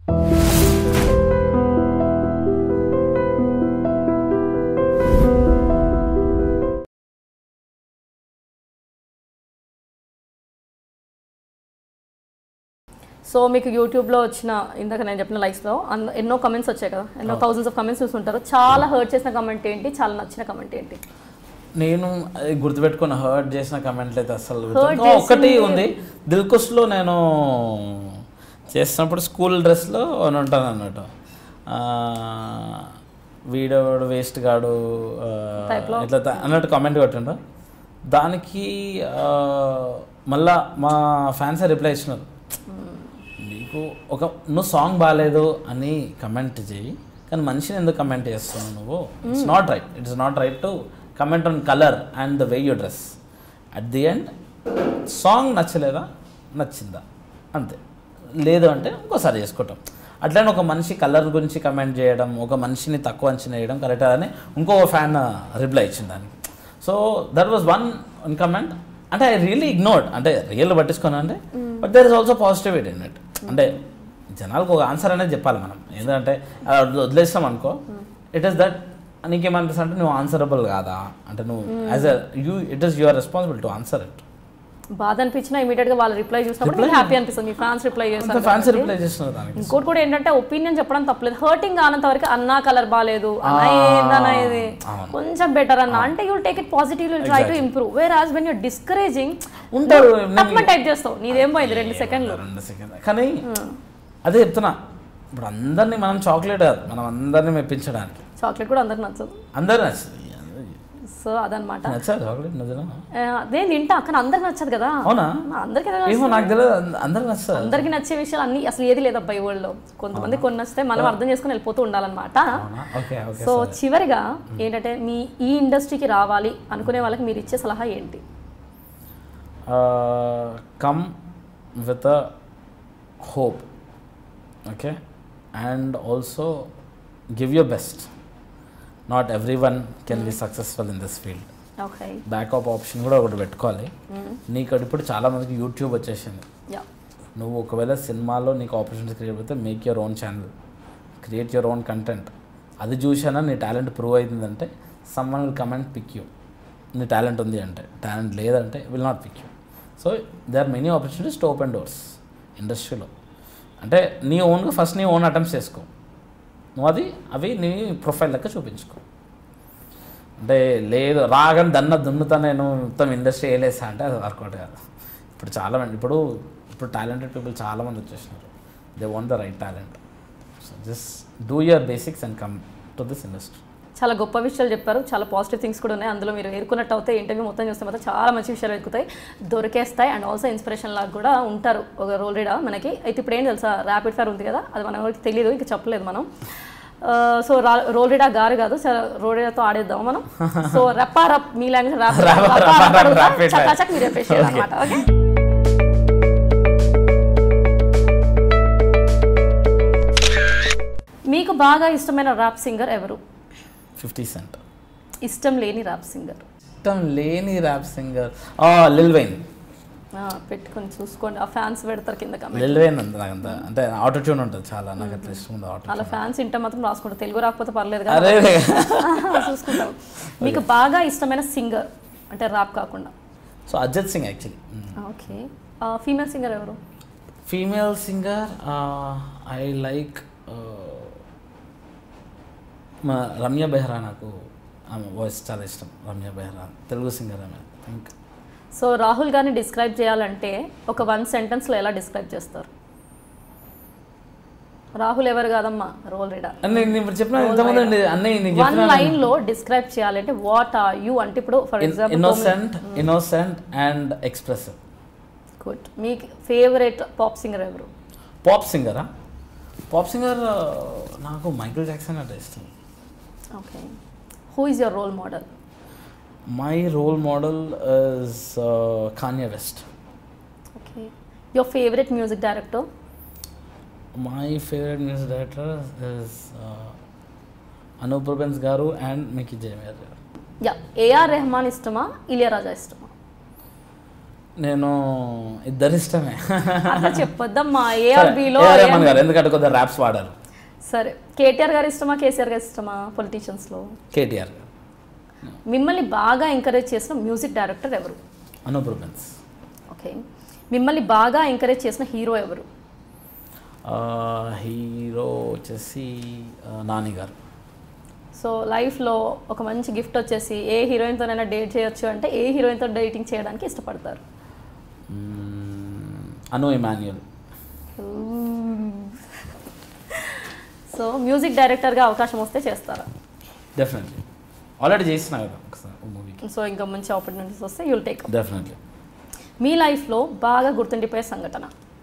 So మీకు యూట్యూబ్లో వచ్చిన ఇందాక నేను చెప్పిన లైక్స్లో అన్న ఎన్నో కమెంట్స్ వచ్చాయి కదా ఎన్నో థౌసండ్స్ ఆఫ్ కమెంట్స్ చూస్తుంటారు చాలా హర్ట్ చేసిన కమెంట్ ఏంటి చాలా నచ్చిన కమెంట్ ఏంటి నేను అది గుర్తుపెట్టుకున్న హర్ట్ చేసిన కమెంట్లు అయితే అసలు Hurt గుర్తు- ఓ, ఒకటి ఉంది దిల్కుష్లో నేను చేస్తున్నప్పుడు స్కూల్ డ్రెస్లో అని ఉంటాను అన్నట్టు ఆ, వీడోడు వేస్ట్ గాడు ఆ, Type లో? ఇట్లా త- అన్నట్టు కామెంట్ కొట్టిండు దానికి ఆ, మళ్ళా మా ఫ్యాన్స్ రిప్లై ఇచ్చినారు నీకు ఒక నువ్వు సాంగ్ బాగాలేదు అని కమెంట్ చేయి కానీ మనిషిని ఎందుకు కమెంట్ చేస్తున్నావు నువ్వు it's not right it's not right to comment on colour and the way you dress at the end song నచ్చలేదా నచ్చిందా అంతే లేదు అంటే ఇంకోసారి చేసుకుంటాం అట్లనే ఒక మనిషి కలర్ గురించి కమెంట్ చేయడం ఒక మనిషిని తక్కువ అంచనా వేయడం కరెక్ట్ అని ఇంకో ఫ్యాన్ రిప్లై ఇచ్చింది దానికి so that was one one comment అంటే ఐ రియలీ ఇగ్నోర్డ్ అంటే రియల్ పట్టించుకున్నా అంటే but there is also positivity in it అంటే జనాలకు ఒక ఆన్సర్ అనేది చెప్పాలి మనం ఎందుకంటే అలా వదిలే- వదిలేస్తాం అనుకో ఇట్ ఈస్ దట్ నీకేమనిపిస్తుంది అంటే నువ్వు ఆన్సరబుల్ కాదా అంటే నువ్వు as a you it is your responsible to answer it బాధ అనిపించినా ఇమీడియట్ గా వాళ్ళు రిప్లై చూసినప్పుడు హ్యాపీ అనిపిస్తుంది మీ ఫ్యాన్స్ రిప్లై అంత చేస్తారు ఫ్యాన్సీ రిప్లై చేస్తున్నారు దానికి ఇంకోటి కూడా ఏంటంటే ఒపీనియన్ చెప్పడం తప్పలేదు హర్టింగ్ ఆనంత వరకు అన్నా కలర్ బాగాలేదు అన్నా ఏందన్నా ఇది అవును. కొంచెం బెటర్ అన్న అంటే you'll take it positive will try to improve whereas when you're discouraging ఉంటారు తప్ప టైప్ చేస్తావు నీదేం పోయింది రెండు సెకండ్లు రెండు సెకండ్ కానీ అదే చెప్తున్నా ఇప్పుడు అందరినీ మనం చాక్లెట్ కాదు మనం అందరినీ మెప్పించడానికి చాక్లెట్ కూడా అందరికి నచ్చదు అందరు నచ్చింది సో అదనమాట నచ్చారు చాక్లెట్ నిజమా నేను తింటా కానీ అందరికి నచ్చదు కదా అవునా అందరికి ఏమో నాకు తెలియదు అంద- అందరికి నచ్చారు అందరికి నచ్చే విషయాలు అన్ని అసలు ఏది లేదు అబ్బాయి వరల్డ్ లో కొంతమంది కొన్ని నచ్చితే మనం అర్థం చేసుకుని వెళ్ళిపోతూ ఉండాలన్నమాట అవునా ఓకే ఓకే సో చివరిగా ఏంటంటే మీ ఈ ఇండస్ట్రీకి రావాలి అనుకునే వాళ్ళకి మీరు ఇచ్చే సలహా ఏంటి come with a hope okay and also give your best not every one can be successful in this field okay backup option కూడా ఒకటి పెట్టుకోవాలి నీకు ఇప్పుడు చాలా మందికి యూట్యూబ్ వచ్చేసింది యా నువ్వు ఒకవేళ సినిమాలో నీకు ఆపర్చునిటీ క్రియేట్ అయితే make your own channel create your own content అది చూసానా నీ టాలెంట్ ప్రూవ్ అవుతుందంటే someone will comment pick you నీ టాలెంట్ ఉంది అంటే టాలెంట్ లేదంటే will not pick you so they are many opportunities to open doors ఇండస్ట్రీలో అంటే నీ ఓన్గా ఫస్ట్ నీ ఓన్ అటెంప్ట్స్ చేసుకో నువ్వు అది అవి నీ ప్రొఫైల్ లెక్క చూపించుకో అంటే లేదు రాగానే దన్న దున్నుతా నేను మొత్తం ఇండస్ట్రీ వేయలేసా అంటే అది వర్కౌట్ కాదు ఇప్పుడు చాలా మంది ఇప్పుడు ఇప్పుడు టాలెంటెడ్ పీపుల్ చాలా మంది వచ్చేసినారు they want the right talent so just do your basics and come to this industry చాలా గొప్ప విషయాలు చెప్పారు చాలా పాజిటివ్ థింగ్స్ కూడా ఉన్నాయి అందులో మీరు ఎరుకున్నట్టు అయితే ఇంటర్వ్యూ మొత్తం చూస్తే మాత్రం చాలా మంచి విషయాలు ఎక్కుతాయి దొరికేస్తాయి అండ్ ఆల్సో ఇన్స్పిరేషన్ లాగా కూడా ఉంటారు ఒక రోల్ రీడా మనకి అయితే ఇప్పుడు ఏం తెలుసా ర్యాపిడ్ ఫైర్ ఉంది కదా అది మన ఎవరికి తెలియదు ఇంకా చెప్పలేదు మనం సో రోల్ రీడా గారు కాదు రోల్ రీడాతో ఆడేద్దాం మనం సో రప్పా రప్ మీ లాంగ్వేజ్ rapid fire. చకాచక్ మీరు చెప్పేసి అనమాట ఓకే మీకు బాగా ఇష్టమైన ర్యాప్ సింగర్ ఎవరు ఫిఫ్టీ సెంట్ ఇష్టం లేని ర్యాప్ సింగర్ ఇష్టం లేని ర్యాప్ సింగర్ లిల్ వైన్ పెట్టుకొని చూసుకోండి ఆ ఫ్యాన్స్ పెడతారు కింద కమెంట్ లిల్ వైన్ అంత నాకు అంత అంటే ఆటో ట్యూన్ ఉంటుంది చాలా నాకు అట్లా ఇష్టం ఉంది ఆటో అలా ఫ్యాన్స్ ఇంటే మాత్రం రాసుకుంటారు తెలుగు రాకపోతే పర్లేదు కదా అరే చూసుకుంటాం మీకు బాగా ఇష్టమైన సింగర్ అంటే ర్యాప్ కాకుండా so Ajit Singh actually okay female singer ఎవరు ఫీమేల్ సింగర్ ఐ లైక్ మా రమ్య బెహ్రా నాకు ఆమె వాయిస్ చాలా ఇష్టం రమ్య బెహ్రా తెలుగు సింగర్ ఆమె థింక్ సో రాహుల్ గారిని డిస్క్రైబ్ చేయాలంటే ఒక వన్ సెంటెన్స్లో ఎలా డిస్క్రైబ్ చేస్తారు రాహుల్ ఎవరు కాదమ్మా రోల్ రీడర్ నేను ఇప్పుడు చెప్పిన ఇంతకుముందు అండి అన్నీ నీకు వన్ లైన్ లో డిస్క్రైబ్ చేయాలంటే వాట్ ఆర్ యూ అంటే ఇప్పుడు for example innocent innocent and expressive good మీ ఫేవరెట్ పాప్ సింగర్ ఎవరు పాప్ సింగరా పాప్ సింగర్ నాకు మైకిల్ జాక్సన్ అంటే ఇష్టం okay who is your role model my role model is Kanye West okay your favourite music director my favourite music director is Anup Rubens గారు and Mickey J Meyer గారు yeah AR Rahman ఇష్టమా ఇలియరాజా ఇష్టమా నేను ఇద్దరు ఇష్టమే అట్లా చెప్పొద్దమ్మా ఏఆర్ బిలో ఏఆర్ రెహమాన్ గారు ఎందుకంటే కొద్దిగా ర్యాప్స్ వాడారు సరే కేటీఆర్ గారు ఇష్టమా కేసీఆర్ గారు ఇష్టమా పొలిటీషియన్స్లో కేటీఆర్ గారు మిమ్మల్ని బాగా ఎంకరేజ్ చేసిన మ్యూజిక్ డైరెక్టర్ ఎవరు అనూప్ రూబెన్స్ ఓకే మిమ్మల్ని బాగా ఎంకరేజ్ చేసిన హీరో ఎవరు హీరో వచ్చేసి ఆ, నాని గారు సో లైఫ్లో ఒక మంచి గిఫ్ట్ వచ్చేసి ఏ హీరోయిన్తోనైనా డేట్ చేయొచ్చు అంటే ఏ హీరోయిన్తో డేటింగ్ చేయడానికి ఇష్టపడతారు మ్మ్, అను ఇమాన్యుయల్ సో మ్యూజిక్ డైరెక్టర్గా అవకాశం వస్తే చేస్తారా డెఫినెట్లీ ఆల్రెడీ చేసిన కదా ఒకసారి మూవీకి సో ఇంకా మంచి ఆపర్చునిటీస్ వస్తే యూల్ టేక్ డెఫినెట్లీ మీ లైఫ్లో బాగా గుర్తుండిపోయే సంఘటన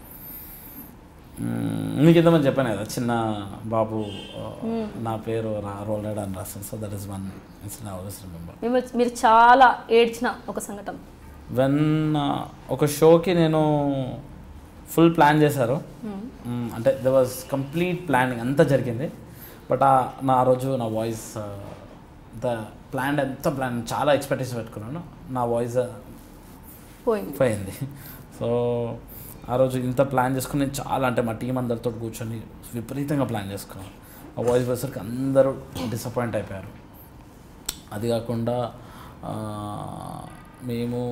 మీకు ఇంతమంది చెప్పాను కదా చిన్న బాబు ఆ, నా పేరు రా రోల్ రైడ్ అని రాస్తాను so that is one incident always remember మేము మీరు చాలా ఏడ్చిన ఒక సంఘటన వెన్ ఒక షోకి నేను ఫుల్ ప్లాన్ చేశారు మ్మ్, అంటే ద వాజ్ కంప్లీట్ ప్లానింగ్ అంతా జరిగింది బట్ ఆ నా ఆ రోజు నా వాయిస్ ద ప్లాన్ ఎంత ప్లాన్ చాలా ఎక్స్పెక్టేషన్ పెట్టుకున్నాను నా వాయిస్ పోయింది పోయింది సో ఆ రోజు ఇంత ప్లాన్ చేసుకుని నేను చాలా అంటే మా టీం అందరితో కూర్చొని విపరీతంగా ప్లాన్ చేసుకున్నాను ఆ వాయిస్ వచ్చేసరికి అందరూ డిసప్పాయింట్ అయిపోయారు అది కాకుండా ఆ, మేము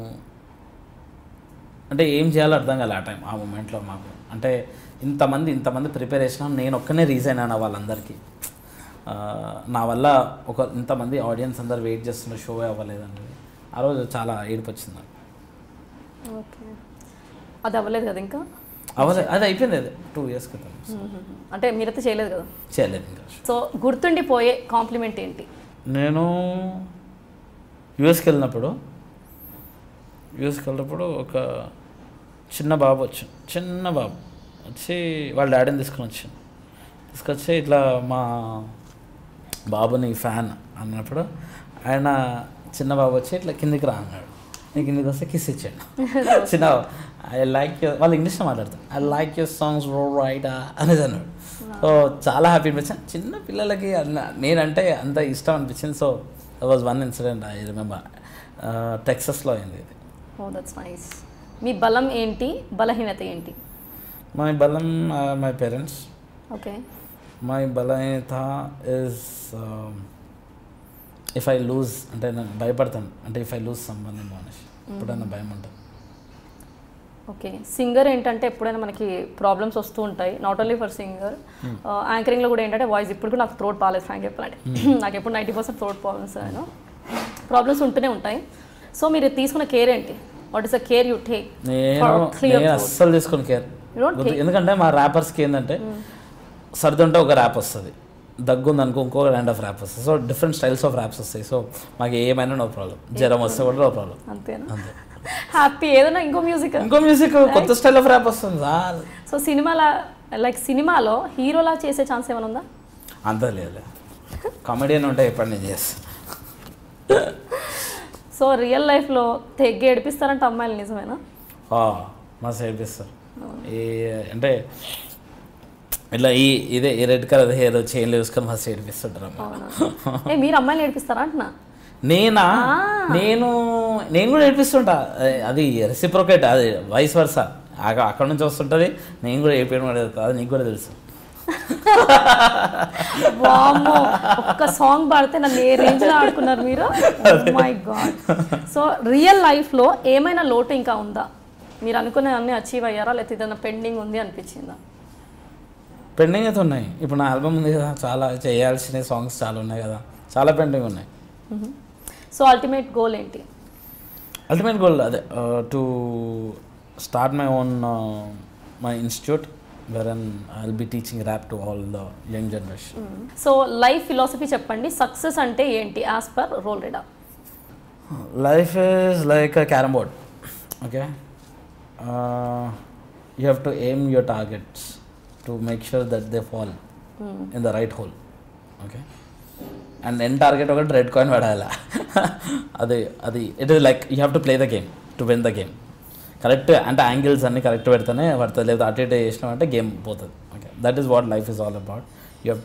అంటే ఏం చేయాలో అర్థం కాలే ఆ టైం ఆ మూమెంట్లో మాకు అంటే ఇంతమంది ఇంతమంది ప్రిపేర్ చేసినా నేను ఒక్కనే రీజన్ అయినా వాళ్ళందరికీ ఆ, నా వల్ల ఒక ఇంతమంది ఆడియన్స్ అందరు వెయిట్ చేస్తున్న షో అవ్వలేదండి ఆ రోజు చాలా ఏడుపు వచ్చింది నాకు. ఓకే అది అవ్వలేదు కదా ఇంకా అవ్వలేదు అది అయిపోయింది అది టూ ఇయర్స్ క్రితం అంటే మీరైతే చేయలేదు కదా చేయలేదు ఇంకా సో గుర్తుండిపోయే కాంప్లిమెంట్ ఏంటి నేను యూఎస్కి వెళ్ళినప్పుడు యూఎస్కి వెళ్ళినప్పుడు ఒక చిన్న బాబు వచ్చాను చిన్న బాబు వచ్చి వాళ్ళ డాడీని తీసుకొని వచ్చాను తీసుకొచ్చి ఇట్లా మా బాబుని ఫ్యాన్ అన్నప్పుడు ఆయన చిన్న బాబు వచ్చి ఇట్లా కిందికి రా అన్నాడు నేను కిందికి వస్తే కిస్ ఇచ్చాడు చిన్న ఐ లైక్ యూర్ వాళ్ళు ఇంగ్లీష్లో మాట్లాడతారు I like your songs Roll Rida అనేది అన్నాడు సో చాలా హ్యాపీ అనిపించింది చిన్న పిల్లలకి అన్న నేనంటే అంత ఇష్టం అనిపించింది so was one incident I remember టెక్సస్లో అయింది ఇది ఓ దట్స్ నైస్ మీ బలం ఏంటి బలహీనత ఏంటి మై బలం మై పేరెంట్స్ ఓకే మై బలహీనత ఇస్ ఇఫ్ ఐ లూజ్ అంటే నేను భయపడతాను అంటే ఇఫ్ ఐ లూజ్ సమ్మన్ ఏమో అనేసి ఎప్పుడైనా భయం ఉంటుంది ఓకే సింగర్ ఏంటంటే ఎప్పుడైనా మనకి ప్రాబ్లమ్స్ వస్తూ ఉంటాయి నాట్ ఓన్లీ ఫర్ సింగర్ యాంకరింగ్లో కూడా ఏంటంటే వాయిస్ ఇప్పుడు కూడా నాకు థ్రోట్ బాగాలేదు ఫ్రాంక్ చెప్పాలంటే నాకు ఎప్పుడు నైంటీ పర్సెంట్ థ్రోట్ ప్రాబ్లమ్స్ నేను ప్రాబ్లమ్స్ ఉంటూనే ఉంటాయి సో మీరు తీసుకున్న కేర్ ఏంటి what is the care you take నేను For clear నేను throat. అస్సలు తీసుకొని కేర్ You don't take- ఎందుకంటే మా ర్యాపర్స్కి ఏంటంటే సర్ది ఉంటే ఒక ర్యాప్ వస్తుంది దగ్గు ఉంది అనుకో ఇంకో కైండ్ ఆఫ్ ర్యాప్ వస్తుంది so different styles of raps వస్తాయి సో మాకు ఏమైనా నో ప్రాబ్లం జ్వరం వస్తే కూడా నో ప్రాబ్లం అంతేనా అంతే హ్యాపీ ఏదైనా ఇంకో మ్యూజిక్ ఇంకో మ్యూజిక్ కొత్త స్టైల్ ఆఫ్ ర్యాప్ వస్తుంది సార్ సో సినిమాలా లైక్ సినిమాలో హీరోలా చేసే ఛాన్స్ ఏమైనా ఉందా అంత లేదు కామెడియన్ ఉంటే ఎప్పుడు నేను చేస్తా సో రియల్ లైఫ్లో తెగ్గి ఏడిపిస్తారంటే అమ్మాయిలు నిజమేనా ఆ, మా సైడ్ ఇస్తారు ఈ అంటే ఇట్లా ఈ ఇదే ఈ రెడ్ కలర్ హెయిర్ చైన్లు వేసుకొని మా సైడ్ ఇస్తుంటారు అమ్మ. అవునా ఏ మీరు అమ్మాయిలు ఏడిపిస్తారా అంటున్నా నేనా నేను నేను కూడా ఏడిపిస్తుంటా అది- అది రెసిప్రోకేట్ అది వైస్ వర్స అక్కడ నుంచి వస్తుంటుంది నేను కూడా ఏపీఎం కూడా జరుగుతుంది అది నీకు కూడా తెలుసు వామ్మో ఒక్క సాంగ్ పాడితే నన్ను ఏ రేంజ్ లో ఆడుకున్నారు మీరు my god so real life లో ఏమైనా లోటు ఇంకా ఉందా మీరు అనుకునే అన్ని అచీవ్ అయ్యారా లేకపోతే ఏదైనా పెండింగ్ ఉంది అనిపించిందా పెండింగ్ అయితే ఉన్నాయి ఇప్పుడు నా ఆల్బమ్ ఉంది కదా చాలా చేయాల్సిన సాంగ్స్ చాలా ఉన్నాయి కదా చాలా పెండింగ్ ఉన్నాయి సో అల్టిమేట్ గోల్ ఏంటి అల్టిమేట్ గోల్ అదే to start my own my institute where and I will be teaching rap to all the young generation so life philosophy చెప్పండి సక్సెస్ అంటే ఏంటి as per Roll Rida life is like a carrom board okay you have to aim your targets to make sure that they fall in the right hole okay and in target ఒకటి red coin పడాలి అది అది it is like you have to play the game to win the game correct అంటే angles అన్ని correct పెడితేనే పడుతుంది లేదా అటు ఇటు చేసినాం అంటే గేమ్ పోతుంది okay that is what life is all about you have to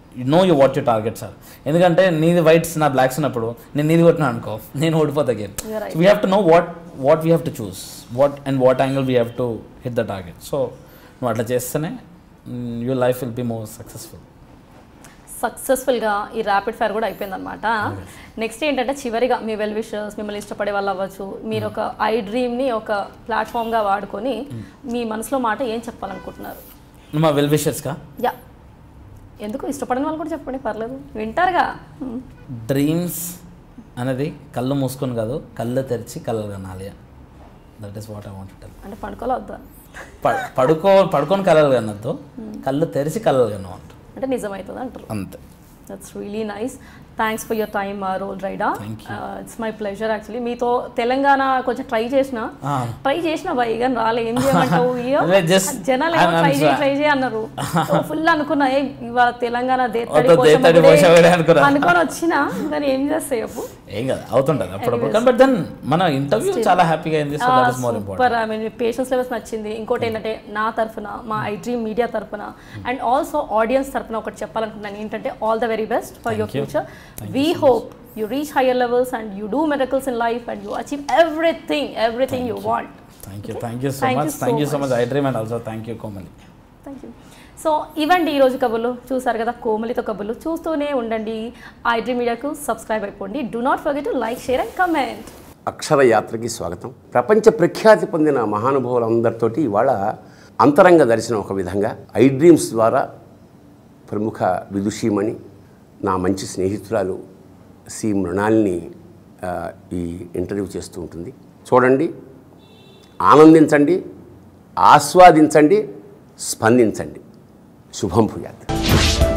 know you what you target sir ఎందుకంటే నీది వైట్స్ నా బ్లాక్స్ ఉన్నప్పుడు నేను నీది కొట్టినా అనుకో నేను ఓడిపోతా game You're right. We have to know what what we have to choose what and what angle we have to hit the target so నువ్వు అట్లా చేస్తేనే your life will be more successful సక్సెస్ఫుల్గా ఈ ర్యాపిడ్ ఫైర్ కూడా అయిపోయిందనమాట next ఏంటంటే చివరిగా మీ well wishers మిమ్మల్ని ఇష్టపడే వాళ్ళు అవ్వచ్చు మీరు ఒక ఐ డ్రీమ్ని ఒక ప్లాట్ఫామ్గా వాడుకొని మీ మనసులో మాట ఏం చెప్పాలనుకుంటున్నారు నువ్వు మా వెల్ విషర్స్గా యా ఎందుకు ఇష్టపడని వాళ్ళు కూడా చెప్పండి పర్లేదు వింటారుగా మ్. డ్రీమ్స్ అనేది కళ్ళు మూసుకొని కాదు కళ్ళు తెరిచి కళ్ళు కనాలి that is what I want tell అంటే పండుకోలే వద్దా పడుకో పడుకొని కలలు కనద్దు కళ్ళు తెరిచి కలలు కనవంట అంటే నిజమవుతుంది అంటారు అంతే that's really nice thanks for your time Roll Rida Thank it's my pleasure actually మీతో తెలంగాణ కొంచెం ట్రై చేసిన Ah. ట్రై చేసిన బాయ్ కానీ రాలే ఏం చేయమంటావు ఇయ్యో? అదే just- జనాలు I'm- I'm ట్రై చేయి sorry. ట్రై చేయి అన్నారు ఫుల్ అనుకున్నా ఏ ఇవాళ తెలంగాణ దేత్తడి వద్దు, పోషమ్మ దేత్తడి గుడే పోషమ్మ అనుకున్నా. అనుకొని వచ్చిన కానీ ఏం చేస్తాయి చెప్పు ఏం కదా అవుతుంటుంది అప్పుడప్పుడు కానీ బట్ దెన్ మన ఇంటర్వ్యూ చాలా హ్యాపీగా అయింది so that is more important super I mean patience levels నచ్చింది ఇంకోటి ఏంటంటే నా తరఫున మా ఐ డ్రీమ్ మీడియా తరఫున అండ్ ఆల్సో ఆడియన్స్ తరఫున ఒకటి చెప్పాలనుకుంటున్నాను ఏంటంటే all the very best for your Thank you. Future Thank we hope you reach higher levels and you do miracles in life and you achieve everything everything you want thank you thank you so Thank you much so thank you so much. Much I dream and also thank you Komali thank you so ఇవ్వండి ఈరోజు కబుర్లు చూసారు కదా కోమలితో కబుర్లు చూస్తూనే ఉండండి I Dream మీడియాకు సబ్స్క్రైబ్ అయిపోండి do not forget to like share and comment అక్షర యాత్రకి స్వాగతం ప్రపంచ ప్రఖ్యాతి పొందిన మహానుభావులందరితోటి ఇవాళ అంతరంగ దర్శనం ఒక విధంగా ఐ డ్రీమ్స్ ద్వారా ప్రముఖ విదుషీమణి నా మంచి స్నేహితురాలు సి మృణాల్ని ఆ, ఈ ఇంటర్వ్యూ చేస్తూ ఉంటుంది చూడండి ఆనందించండి ఆస్వాదించండి స్పందించండి శుభం భూయాత్